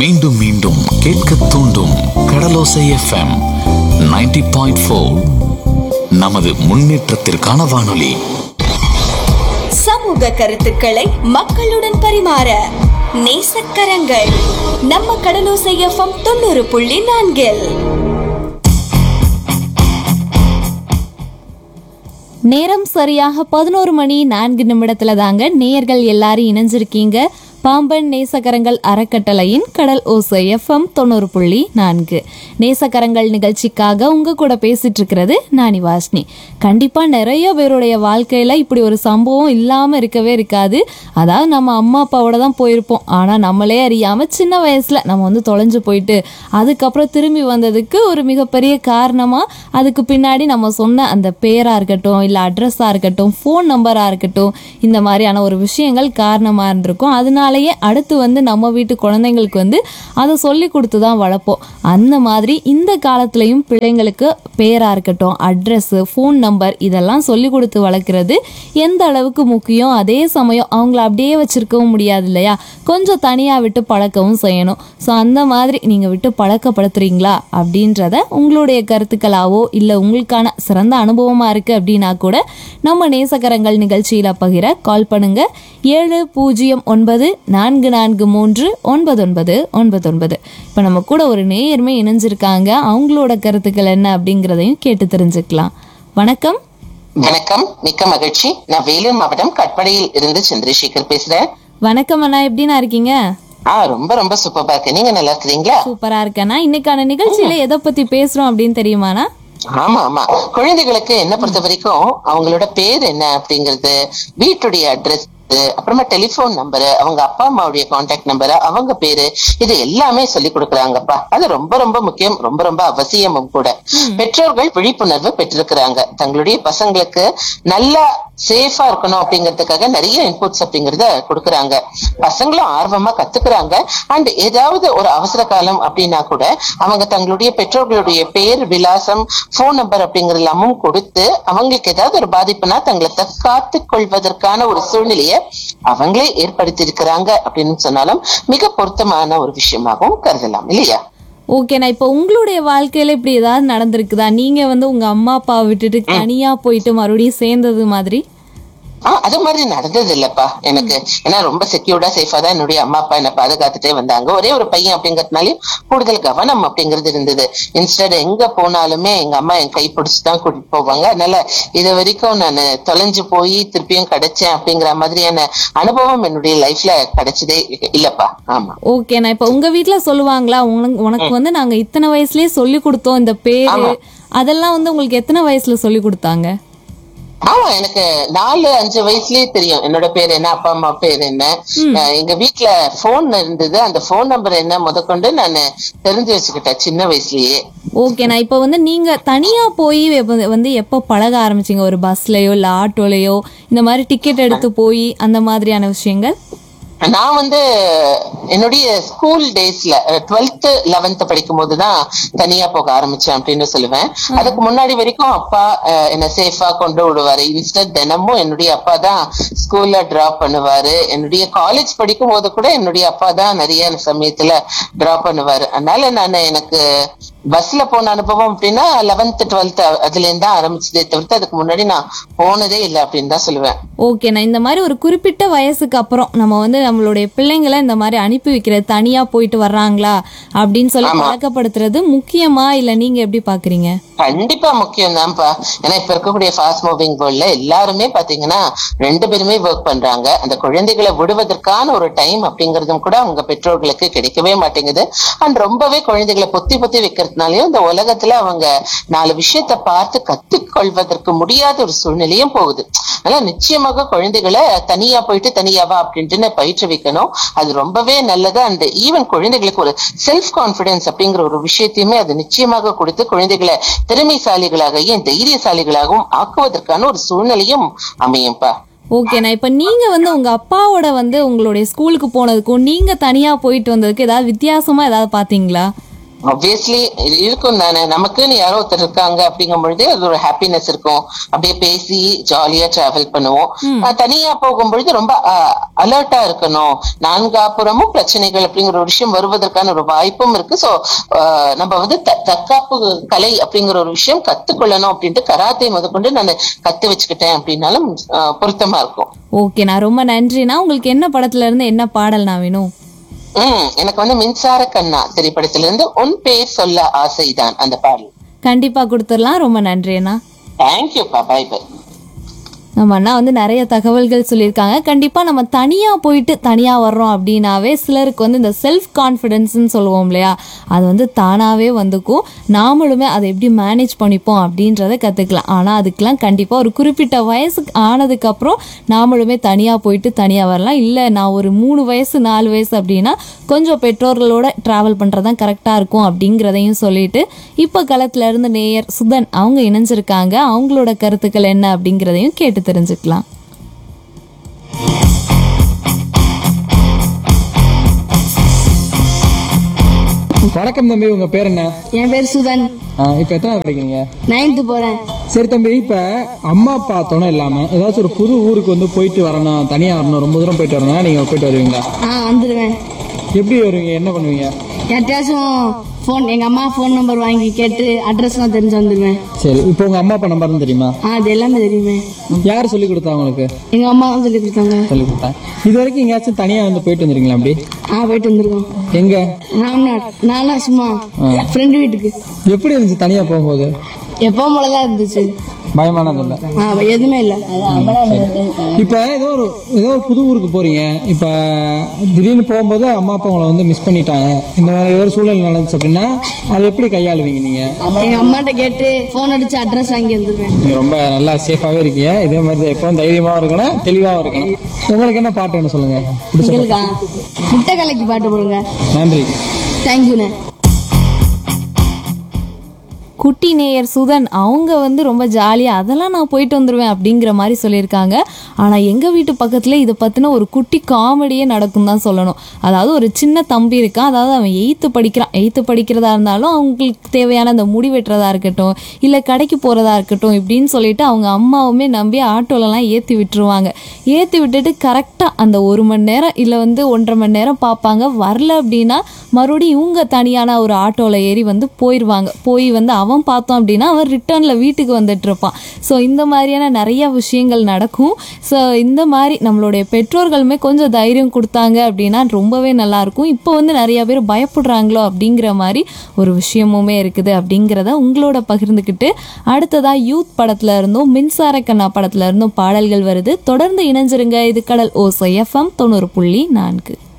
மீண்டும் மீண்டும் கேட்க தூண்டும் கடலோசை எஃப்எம் 90.4 பாயிண்ட் நமது முன்னேற்றத்திற்கான வானொலி சமூக கருத்துக்களை மக்களுடன் பரிமாற நேசக்கரங்கள் நம்ம கடலோசை எஃப்எம் தொண்ணூறு புள்ளி நான்கில் நேரம் சரியாக பதினோரு மணி நான்கு நிமிடத்துல தாங்க நேயர்கள் எல்லாரும் இணைஞ்சிருக்கீங்க பாம்பன் நேசகரங்கள் அறக்கட்டளையின் கடல் ஓசை எஃப்எம் தொண்ணூறு புள்ளி நான்கு நேசகரங்கள் நிகழ்ச்சிக்காக உங்க கூட பேசிட்டு இருக்கிறது நானி வாஷ்னி கண்டிப்பா நிறைய பேருடைய வாழ்க்கையில இப்படி ஒரு சம்பவம் இல்லாம இருக்கவே இருக்காது அதாவது நம்ம அம்மா அப்பாவோட தான் போயிருப்போம் ஆனா நம்மளே அறியாம சின்ன வயசுல நம்ம வந்து தொலைஞ்சு போயிட்டு அதுக்கப்புறம் திரும்பி வந்ததுக்கு ஒரு மிகப்பெரிய காரணமா அதுக்கு பின்னாடி நம்ம சொன்ன அந்த பேரா இருக்கட்டும் இல்ல அட்ரஸா இருக்கட்டும் ஃபோன் நம்பரா இருக்கட்டும் இந்த மாதிரியான ஒரு விஷயங்கள் காரணமா இருந்திருக்கும் அதனாலயே அடுத்து வந்து நம்ம வீட்டு குழந்தைங்களுக்கு வந்து அதை சொல்லி கொடுத்து தான் வளர்ப்போம் அந்த மாதிரி இந்த காலத்துலயும் பிள்ளைங்களுக்கு பேரா இருக்கட்டும் அட்ரஸ் ஃபோன் நம்பர் இதெல்லாம் சொல்லி கொடுத்து வளர்க்குறது எந்த அளவுக்கு முக்கியம் அதே சமயம் அவங்கள அப்படியே வச்சிருக்கவும் முடியாது இல்லையா கொஞ்சம் தனியா விட்டு பழக்கவும் செய்யணும் ஸோ அந்த மாதிரி நீங்க விட்டு பழக்கப்படுத்துறீங்களா அப்படின்றத உங்களுடைய கருத்துக்களாவோ இல்லை உங்களுக்கான சிறந்த அனுபவமா இருக்கு அப்படின்னா கூட நம்ம நேசகரங்கள் நிகழ்ச்சியில பகிர கால் பண்ணுங்க ஏழு பூஜ்ஜியம் ஒன்பது நான்கு நான்கு மூன்று ஒன்பது ஒன்பது ஒன்பது ஒன்பது இப்போ நம்ம கூட ஒரு நேயர்மை இணைஞ்சிருக்காங்க அவங்களோட கருத்துக்கள் என்ன அப்படிங்கிறதையும் கேட்டு தெரிஞ்சுக்கலாம் வணக்கம் வணக்கம் மிக்க மகிழ்ச்சி நான் வேலூர் மாவட்டம் கட்படையில் இருந்து சந்திரசேகர் பேசுறேன் வணக்கம் அண்ணா எப்படிண்ணா இருக்கீங்க ஆ ரொம்ப ரொம்ப சூப்பரா இருக்கு நீங்க நல்லா இருக்கிறீங்களா சூப்பரா இருக்கேண்ணா இன்னைக்கான நிகழ்ச்சியில எதை பத்தி பேசுறோம் அப்படின்னு தெரியுமாண்ணா ஆமா ஆமா குழந்தைகளுக்கு என்ன பொறுத்த வரைக்கும் அவங்களோட பேர் என்ன அப்படிங்கறது வீட்டுடைய அட்ரஸ் அப்புறமா டெலிபோன் நம்பரு அவங்க அப்பா அம்மாவுடைய கான்டாக்ட் நம்பரு அவங்க பேரு இது எல்லாமே சொல்லி கொடுக்கறாங்கப்பா அது ரொம்ப ரொம்ப முக்கியம் ரொம்ப ரொம்ப அவசியமும் கூட பெற்றோர்கள் விழிப்புணர்வு பெற்றிருக்கிறாங்க தங்களுடைய பசங்களுக்கு நல்லா சேஃபா இருக்கணும் அப்படிங்கிறதுக்காக நிறைய இன்புட்ஸ் அப்படிங்கறத கொடுக்கறாங்க பசங்களும் ஆர்வமா கத்துக்கிறாங்க அண்ட் ஏதாவது ஒரு அவசர காலம் அப்படின்னா கூட அவங்க தங்களுடைய பெற்றோர்களுடைய பேர் விலாசம் போன் நம்பர் அப்படிங்கறது எல்லாமும் கொடுத்து அவங்களுக்கு ஏதாவது ஒரு பாதிப்புனா தங்களை தற்காத்து கொள்வதற்கான ஒரு சூழ்நிலையை அவங்களே ஏற்படுத்தி இருக்கிறாங்க அப்படின்னு சொன்னாலும் மிக பொருத்தமான ஒரு விஷயமாகவும் கருதலாம் இல்லையா ஓகேண்ணா இப்போ உங்களுடைய வாழ்க்கையில இப்படி ஏதாவது நடந்திருக்குதா நீங்க வந்து உங்க அம்மா அப்பாவை விட்டுட்டு தனியா போயிட்டு மறுபடியும் சேர்ந்தது மாதிரி ஆஹ் அது மாதிரி நடந்தது இல்லப்பா எனக்கு ஏன்னா ரொம்ப செக்யூர்டா சேஃபா தான் என்னுடைய அம்மா அப்பா என்ன பாதுகாத்துட்டே வந்தாங்க ஒரே ஒரு பையன் அப்படிங்கறதுனாலயும் கூடுதல் கவனம் அப்படிங்கிறது இருந்தது இன்ஸ்டட் எங்க போனாலுமே எங்க அம்மா என் கை பிடிச்சு தான் கூட்டிட்டு போவாங்க அதனால இது வரைக்கும் நான் தொலைஞ்சு போய் திருப்பியும் கிடைச்சேன் அப்படிங்கிற மாதிரியான அனுபவம் என்னுடைய லைஃப்ல கிடைச்சதே இல்லப்பா ஆமா ஓகேண்ணா இப்போ உங்க வீட்ல சொல்லுவாங்களா உனக்கு உனக்கு வந்து நாங்க இத்தனை வயசுலயே சொல்லி கொடுத்தோம் இந்த பேரு அதெல்லாம் வந்து உங்களுக்கு எத்தனை வயசுல சொல்லி கொடுத்தாங்க ஆமா எனக்கு நாலு அஞ்சு வயசுலயே தெரியும் என்னோட பேர் என்ன அப்பா அம்மா பேர் என்ன அஹ் எங்க வீட்ல போன் இருந்தது அந்த போன் நம்பர் என்ன முதற்கொண்டு நான் தெரிஞ்சு வச்சுக்கிட்டேன் சின்ன வயசுலயே ஓகேண்ணா இப்போ வந்து நீங்க தனியா போய் எப்ப- வந்து எப்போ பழக ஆரம்பிச்சீங்க ஒரு பஸ்லயோ இல்ல ஆட்டோலயோ இந்த மாதிரி டிக்கெட் எடுத்து போய் அந்த மாதிரியான விஷயங்கள் நான் வந்து என்னுடைய ஸ்கூல் டேஸ்ல டுவெல்த் லெவன்த் படிக்கும் போதுதான் தனியா போக ஆரம்பிச்சேன் அப்படின்னு சொல்லுவேன் அதுக்கு முன்னாடி வரைக்கும் அப்பா அஹ், என்ன சேஃபா கொண்டு விடுவாரு இன்ஸ்டன்ட் தினமும் என்னுடைய அப்பா தான் ஸ்கூல்ல டிராப் பண்ணுவாரு என்னுடைய காலேஜ் படிக்கும் போது கூட என்னுடைய அப்பா தான் நிறைய சமயத்துல டிராப் பண்ணுவாரு அதனால நான் எனக்கு பஸ்ல போன அனுபவம் அப்படின்னா லெவன்த் டுவெல்த் அதுல இருந்து தான் ஆரம்பிச்சதே தவிர்த்து அதுக்கு முன்னாடி நான் போனதே இல்லை அப்படின்னு தான் சொல்லுவேன் ஓகேண்ணா இந்த மாதிரி ஒரு குறிப்பிட்ட வயசுக்கு அப்புறம் நம்ம வந்து நம்மளுடைய பிள்ளைங்களை இந்த மாதிரி அனுப்பி வைக்கிறது தனியா போயிட்டு வர்றாங்களா அப்படின்னு சொல்லி பழக்கப்படுத்துறது முக்கியமா இல்ல நீங்க எப்படி பாக்குறீங்க கண்டிப்பா முக்கியம் தான்ப்பா ஏன்னா இப்ப இருக்கக்கூடிய ஃபாஸ்ட் மூவிங் வேர்ல்ட்ல எல்லாருமே பாத்தீங்கன்னா ரெண்டு பேருமே ஒர்க் பண்றாங்க அந்த குழந்தைகளை விடுவதற்கான ஒரு டைம் அப்படிங்கறதும் கூட அவங்க பெற்றோர்களுக்கு கிடைக்கவே மாட்டேங்குது அண்ட் ரொம்பவே குழந்தைகளை பொத்தி பொத்தி வைக்கிறதுனாலயும் இந்த உலகத்துல அவங்க நாலு விஷயத்த பார்த்து கத்துக்கொள்வதற்கு முடியாத ஒரு சூழ்நிலையும் போகுது அதனால நிச்சயமாக குழந்தைகளை தனியா போயிட்டு தனியாவா அப்படின்ட்டு பயிற்றுவிக்கணும் அது ரொம்பவே நல்லது அண்ட் ஈவன் குழந்தைகளுக்கு ஒரு செல்ஃப் கான்பிடன்ஸ் அப்படிங்கிற ஒரு விஷயத்தையுமே அது நிச்சயமாக கொடுத்து குழந்தைகளை திறமைசாலிகளாகவும் தைரியசாலிகளாகவும் ஆக்குவதற்கான ஒரு சூழ்நிலையும் அமையும்பா ஓகேண்ணா இப்ப நீங்க வந்து உங்க அப்பாவோட வந்து உங்களுடைய ஸ்கூலுக்கு போனதுக்கும் நீங்க தனியா போயிட்டு வந்ததுக்கு ஏதாவது வித்தியாசமா ஏதாவது பாத்தீங்களா ஆப்வியஸ்லி இருக்கும் தானே நமக்குன்னு யாரோ ஒருத்தர் இருக்காங்க அப்படிங்கும் பொழுது அது ஒரு ஹாப்பினஸ் இருக்கும் அப்படியே பேசி ஜாலியா டிராவல் பண்ணுவோம் அஹ் தனியா போகும் பொழுது ரொம்ப அலர்ட்டா இருக்கணும் நான்காப்புறமும் பிரச்சனைகள் அப்படிங்கிற ஒரு விஷயம் வருவதற்கான ஒரு வாய்ப்பும் இருக்கு சோ நம்ம வந்து த- தற்காப்பு கலை அப்படிங்கிற ஒரு விஷயம் கத்துக்கொள்ளணும் அப்படின்ட்டு கராத்தே முதற்கொண்டு நான் கத்து வச்சுக்கிட்டேன் அப்படின்னாலும் அஹ், பொருத்தமா இருக்கும் ஓகே நான் ரொம்ப நன்றிண்ணா உங்களுக்கு என்ன படத்துல இருந்து என்ன பாடல் நான் வேணும் உம் எனக்கு வந்து மின்சார கண்ணா திரைப்படத்திலிருந்து உன் பேர் சொல்ல ஆசைதான் அந்த பாடல் கண்டிப்பா கொடுத்துடலாம் ரொம்ப நன்றி அண்ணா தேங்க்யூப்பா பை பை நம்ம அண்ணா வந்து நிறைய தகவல்கள் சொல்லியிருக்காங்க கண்டிப்பாக நம்ம தனியாக போயிட்டு தனியாக வர்றோம் அப்படின்னாவே சிலருக்கு வந்து இந்த செல்ஃப் கான்ஃபிடென்ஸ்னு சொல்லுவோம் இல்லையா அது வந்து தானாகவே வந்துக்கும் நாமளுமே அதை எப்படி மேனேஜ் பண்ணிப்போம் அப்படின்றத கற்றுக்கலாம் ஆனால் அதுக்கெலாம் கண்டிப்பாக ஒரு குறிப்பிட்ட வயசுக்கு ஆனதுக்கப்புறம் நாமளுமே தனியாக போயிட்டு தனியாக வரலாம் இல்லை நான் ஒரு மூணு வயசு நாலு வயசு அப்படின்னா கொஞ்சம் பெற்றோர்களோட ட்ராவல் பண்ணுறது தான் கரெக்டாக இருக்கும் அப்படிங்கிறதையும் சொல்லிட்டு இப்போ களத்துல இருந்து நேயர் சுதன் அவங்க இணைஞ்சிருக்காங்க அவங்களோட கருத்துக்கள் என்ன அப்படிங்கிறதையும் கேட்டு தெரிஞ்சுக்கலாம் வணக்கம் தம்பி உங்க பேர் என்ன என் பேர் சுதன் ஆ, இப்ப எத்தனை படிக்கிறீங்க நைன்த்து போறேன் சரி தம்பி இப்ப அம்மா அப்பா துணை இல்லாம ஏதாச்சும் ஒரு புது ஊருக்கு வந்து போயிட்டு வரணும் தனியா வரணும் ரொம்ப தூரம் போயிட்டு வரணும் நீங்க போயிட்டு வருவீங்களா ஆ வந்துடுவேன் எப்படி வருவீங்க என்ன பண்ணுவீங்க யார்கிட்டயாச்சும் ஃபோன் எங்க அம்மா ஃபோன் நம்பர் வாங்கி கேட்டு அட்ரஸ்லாம் தெரிஞ்சு வந்துடுவேன் சரி இப்போ உங்க அம்மா அப்பா நம்பர் தெரியுமா ஆ அது எல்லாமே தெரியுமே யார் சொல்லி கொடுத்தா உங்களுக்கு எங்க அம்மா தான் சொல்லி கொடுத்தாங்க சொல்லி கொடுத்தா இது வரைக்கும் எங்கேயாச்சும் தனியா வந்து போயிட்டு வந்துருங்களா அப்படி ஆ போயிட்டு வந்திருக்கோம் எங்க ராம்நாட் நானா சும்மா ஃப்ரெண்டு வீட்டுக்கு எப்படி இருந்துச்சு தனியா போகும்போது எப்பவும் போலதான் இருந்துச்சு பயமானது இல்ல ஆ எதுவுமே இல்லை இப்ப ஏதோ ஒரு ஏதோ ஒரு புது ஊருக்கு போறீங்க இப்ப திடீர்னு போகும்போது அம்மா அப்பா உங்களை வந்து மிஸ் பண்ணிட்டாங்க இந்த மாதிரி ஏதோ ஒரு சூழ்நிலை நடந்துச்சு அப்படின்னா அதை எப்படி கையாளுவீங்க நீங்க எங்க அம்மாட்ட கேட்டு ஃபோன் அடிச்சு அட்ரஸ் வாங்கி வந்துடுவேன் நீங்க ரொம்ப நல்லா சேஃபாவே இருக்கீங்க இதே மாதிரி தான் எப்பவும் தைரியமாவும் இருக்கணும் தெளிவாவும் இருக்கணும் உங்களுக்கு என்ன பாட்டு வேணும் சொல்லுங்க பிடிச்ச பாட்டு. உங்களுக்கா முட்டை கலக்கி பாட்டு போடுங்க நன்றி தேங்க்யூண்ணே குட்டி நேயர் சுதன் அவங்க வந்து ரொம்ப ஜாலியாக அதெல்லாம் நான் போயிட்டு வந்துடுவேன் அப்படிங்கிற மாதிரி சொல்லியிருக்காங்க ஆனால் எங்கள் வீட்டு பக்கத்தில் இதை பற்றின ஒரு குட்டி காமெடியே நடக்கும் தான் சொல்லணும் அதாவது ஒரு சின்ன தம்பி இருக்கான் அதாவது அவன் எயித்து படிக்கிறான் எயித்து படிக்கிறதா இருந்தாலும் அவங்களுக்கு தேவையான அந்த முடி வெட்டுறதா இருக்கட்டும் இல்லை கடைக்கு போகிறதா இருக்கட்டும் இப்படின்னு சொல்லிட்டு அவங்க அம்மாவுமே நம்பி ஆட்டோலலாம் ஏற்றி விட்டுருவாங்க ஏற்றி விட்டுட்டு கரெக்டாக அந்த ஒரு மணி நேரம் இல்லை வந்து ஒன்றரை மணி நேரம் பார்ப்பாங்க வரல அப்படின்னா மறுபடியும் இவங்க தனியான ஒரு ஆட்டோவில் ஏறி வந்து போயிடுவாங்க போய் வந்து அவன் பார்த்தோம் அப்படின்னா அவன் ரிட்டர்னில் வீட்டுக்கு வந்துட்டு இருப்பான் ஸோ இந்த மாதிரியான நிறைய விஷயங்கள் நடக்கும் ஸோ இந்த மாதிரி நம்மளுடைய பெற்றோர்களுமே கொஞ்சம் தைரியம் கொடுத்தாங்க அப்படின்னா ரொம்பவே நல்லாயிருக்கும் இப்போ வந்து நிறைய பேர் பயப்படுறாங்களோ அப்படிங்கிற மாதிரி ஒரு விஷயமுமே இருக்குது அப்படிங்கிறத உங்களோட பகிர்ந்துக்கிட்டு அடுத்ததாக யூத் படத்துல இருந்தும் மின்சார கண்ணா படத்துல இருந்தும் பாடல்கள் வருது தொடர்ந்து இணைஞ்சிருங்க இது கடல் ஓசை எஃப்எம் தொண்ணூறு புள்ளி நான்கு